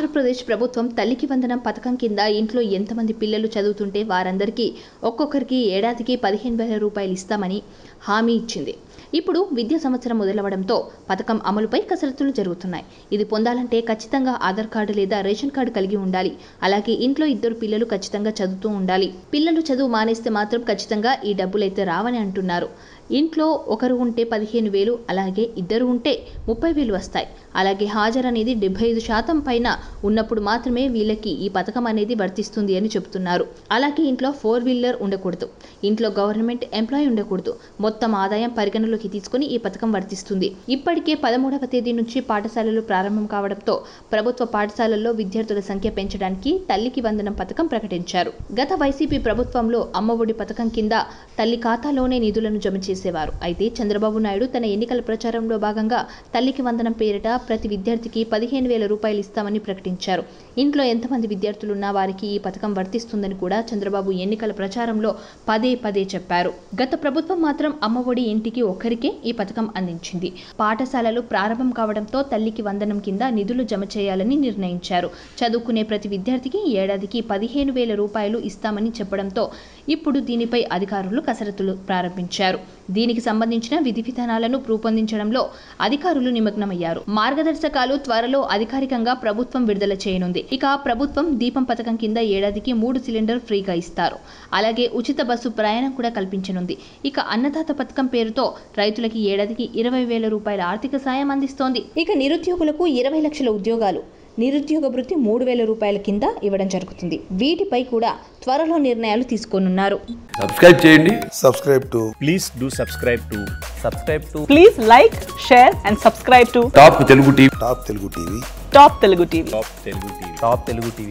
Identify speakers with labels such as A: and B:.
A: ఆంధ్రప్రదేశ్ ప్రభుత్వం తల్లికి వందనం పథకం కింద ఇంట్లో ఎంతమంది పిల్లలు చదువుతుంటే వారందరికీ ఒక్కొక్కరికి ఏడాదికి పదిహేను వేల రూపాయలు ఇస్తామని హామీ ఇచ్చింది ఇప్పుడు విద్యా సంవత్సరం మొదలవడంతో పథకం అమలుపై కసరత్తులు జరుగుతున్నాయి ఇది పొందాలంటే ఖచ్చితంగా ఆధార్ కార్డు లేదా రేషన్ కార్డు కలిగి ఉండాలి అలాగే ఇంట్లో ఇద్దరు పిల్లలు ఖచ్చితంగా చదువుతూ ఉండాలి పిల్లలు చదువు మానేస్తే మాత్రం ఖచ్చితంగా ఈ డబ్బులైతే రావని అంటున్నారు ఇంట్లో ఒకరు ఉంటే పదిహేను వేలు అలాగే ఇద్దరు ఉంటే ముప్పై వేలు వస్తాయి అలాగే హాజరు అనేది డెబ్బై ఐదు శాతం పైన ఉన్నప్పుడు మాత్రమే వీళ్ళకి ఈ పథకం అనేది వర్తిస్తుంది అని చెబుతున్నారు అలాగే ఇంట్లో ఫోర్ వీలర్ ఉండకూడదు ఇంట్లో గవర్నమెంట్ ఎంప్లాయీ ఉండకూడదు మొత్తం ఆదాయం పరిగణలోకి తీసుకుని ఈ పథకం వర్తిస్తుంది ఇప్పటికే పదమూడవ తేదీ నుంచి పాఠశాలలు ప్రారంభం కావడంతో ప్రభుత్వ పాఠశాలల్లో విద్యార్థుల సంఖ్య పెంచడానికి తల్లికి వందనం పథకం ప్రకటించారు గత వైసీపీ ప్రభుత్వంలో అమ్మఒడి పథకం కింద తల్లి ఖాతాలోనే నిధులను జమ చేసేవారు అయితే చంద్రబాబు నాయుడు తన ఎన్నికల ప్రచారంలో భాగంగా తల్లికి వందనం పేరిట ప్రతి విద్యార్థికి పదిహేను వేల రూపాయలు ఇస్తామని ప్రకటించారు ఇంట్లో ఎంతమంది విద్యార్థులున్నా వారికి ఈ పథకం వర్తిస్తుందని కూడా చంద్రబాబు ఎన్నికల ప్రచారంలో పదే పదే చెప్పారు గత ప్రభుత్వం మాత్రం అమ్మఒడి ఇంటికి ఒక్కరికే ఈ పథకం అందించింది పాఠశాలలు ప్రారంభం కావడంతో తల్లికి వందనం కింద నిధులు జమ చేయాలని నిర్ణయించారు చదువుకునే ప్రతి విద్యార్థికి ఏడాదికి పదిహేను వేల రూపాయలు ఇస్తామని చెప్పడంతో ఇప్పుడు దీనిపై అధికారులు కసరత్తులు ప్రారంభించారు దీనికి సంబంధించిన విధి విధానాలను రూపొందించడంలో అధికారులు నిమగ్నమయ్యారు మార్గదర్శకాలు త్వరలో అధికారికంగా ప్రభుత్వం విడుదల చేయనుంది ఇక ప్రభుత్వం దీపం పథకం కింద ఏడాదికి మూడు సిలిండర్ ఫ్రీగా ఇస్తారు అలాగే ఉచిత బస్సు ప్రయాణం కూడా కల్పించనుంది ఇక అన్నదాత పథకం పేరుతో రైతులకి ఏడాదికి ఇరవై వేల రూపాయల ఆర్థిక సాయం అందిస్తోంది ఇక నిరుద్యోగులకు ఇరవై లక్షల ఉద్యోగాలు నిరుద్యోగ భృతి మూడు వేల రూపాయల కింద ఇవ్వడం జరుగుతుంది వీటిపై కూడా త్వరలో నిర్ణయాలు తీసుకోనున్నారు
B: సబ్స్క్రైబ్ చేయండి
C: subscribe to
D: please do subscribe to subscribe to
E: Please like, share, and subscribe to
B: top Telugu TV
C: Top Telugu TV.
E: Top Telugu TV.
D: top telugu tv top telugu tv